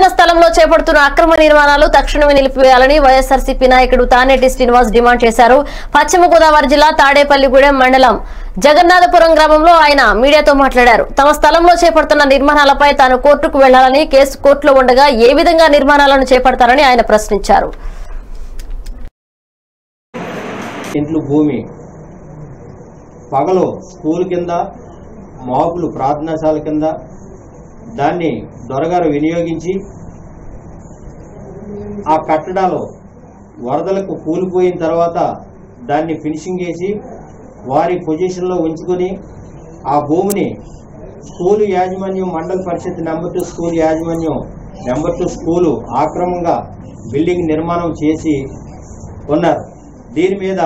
స్థలంలో చేపడుతున్న అక్రమ నిర్మాణాలు తక్షణమే నిలిపివేయాలని వైఎస్ఆర్సీపీ నాయకుడు తానేటి శ్రీనివాస్ డిమాండ్ చేశారు పశ్చిమ గోదావరి జిల్లా తాడేపల్లిగూడెం మండలం జగన్నాథపురం గ్రామంలో ఆయన మీడియాతో మాట్లాడారు తమ స్థలంలో చేపడుతున్న నిర్మాణాలపై తాను కోర్టుకు వెళ్లాలని కేసు కోర్టులో ఉండగా ఏ విధంగా నిర్మాణాలను చేపడతారని ఆయన ప్రశ్నించారు ఇంట్లో భూమి పగలు స్కూల్ కింద మాపులు ప్రార్థనాశాల కింద దాన్ని దొరగారు వినియోగించి ఆ కట్టడాలు వరదలకు కూలిపోయిన తర్వాత దాన్ని ఫినిషింగ్ చేసి వారి పొజిషన్లో ఉంచుకొని ఆ భూమిని స్కూలు యాజమాన్యం Mandal Parishad number two school యాజమాన్యం నెంబర్ టూ స్కూలు ఆక్రమంగా బిల్డింగ్ నిర్మాణం చేసి ఉన్నారు దీని మీద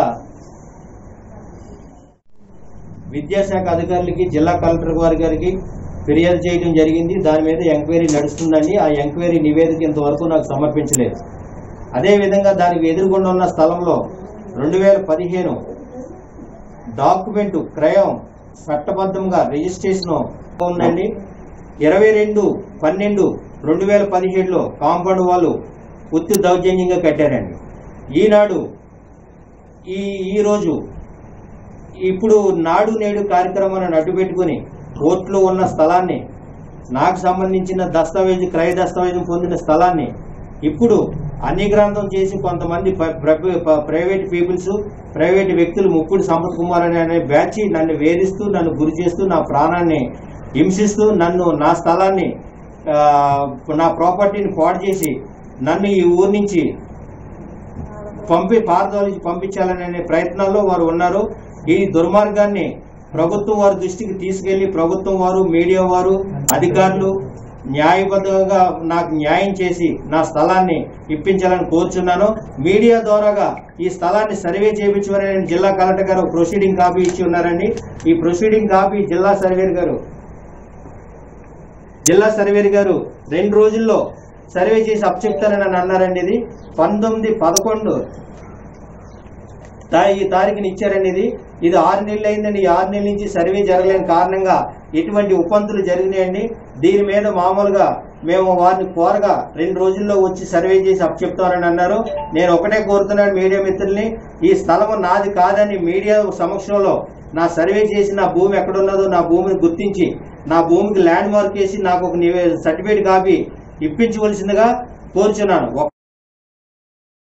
విద్యాశాఖ అధికారులకి జిల్లా కలెక్టర్ వారి గారికి ఫిర్యాదు చేయడం జరిగింది దాని మీద ఎంక్వైరీ నడుస్తుందండి ఆ ఎంక్వైరీ నివేదిక ఇంతవరకు నాకు సమర్పించలేదు అదేవిధంగా దానికి ఎదురుగుండా ఉన్న స్థలంలో రెండు వేల పదిహేను డాక్యుమెంట్ క్రయం చట్టబద్ధంగా రిజిస్ట్రేషన్ ఉందండి ఇరవై రెండు పన్నెండు రెండు వేల పదిహేడులో కాంపౌండ్ వాళ్ళు ఉత్తి దౌర్జన్యంగా కట్టారండి ఈనాడు ఈ ఈరోజు ఇప్పుడు నాడు నేడు కార్యక్రమాన్ని అడ్డుపెట్టుకుని కోర్టులో ఉన్న స్థలాన్ని నాకు సంబంధించిన దస్తావేజు క్రయ దస్తావేజు పొందిన స్థలాన్ని ఇప్పుడు అన్యగ్రంథం చేసి కొంతమంది ప- ప్ర- ప- ప్రైవేట్ పీపుల్స్ ప్రైవేట్ వ్యక్తులు ముక్కుడు సంపత్ కుమార్ అనే అనే బ్యాచ్ నన్ను వేధిస్తూ నన్ను గురి చేస్తూ నా ప్రాణాన్ని హింసిస్తూ నన్ను నా స్థలాన్ని ఆ, నా ప్రాపర్టీని పాడు చేసి నన్ను ఈ ఊరి నుంచి పంపి పారదోలించి పంపించాలనే ప్రయత్నాల్లో వారు ఉన్నారు ఈ దుర్మార్గాన్ని ప్రభుత్వం వారి దృష్టికి తీసుకెళ్లి ప్రభుత్వం వారు మీడియా వారు అధికారులు న్యాయబద్ధంగా నాకు న్యాయం చేసి నా స్థలాన్ని ఇప్పించాలని కోరుచున్నాను మీడియా ద్వారాగా ఈ స్థలాన్ని సర్వే చేయించమని నేను జిల్లా కలెక్టర్ గారు ప్రొసీడింగ్ కాపీ ఇచ్చి ఉన్నారండి ఈ ప్రొసీడింగ్ కాపీ జిల్లా సర్వేర్ గారు జిల్లా సర్వేర్ గారు రెండు రోజుల్లో సర్వే చేసి అప్పచెప్తానని నన్ను అన్నారండి ఇది పంతొమ్మిది పదకొండు తా- ఈ తారీఖుని ఇచ్చారండి ఇది ఇది ఆరు నెలలు అయిందండి ఈ ఆరు నెలల నుంచి సర్వే జరగలేని కారణంగా ఎటువంటి ఉపంతులు జరిగినాయండి దీని మీద మామూలుగా మేము వారిని కోరగా రెండు రోజుల్లో వచ్చి సర్వే చేసి అప్పచెప్తామని అన్నారు నేను ఒకటే కోరుతున్నాను మీడియా మిత్రుల్ని ఈ స్థలం నాది కాదని మీడియా సమక్షంలో నా సర్వే చేసి నా భూమి ఎక్కడున్నదో నా భూమిని గుర్తించి నా భూమికి ల్యాండ్ మార్క్ వేసి నాకు ఒక సర్టిఫికేట్ కాపీ ఇప్పించవలసిందిగా కోరుచున్నాను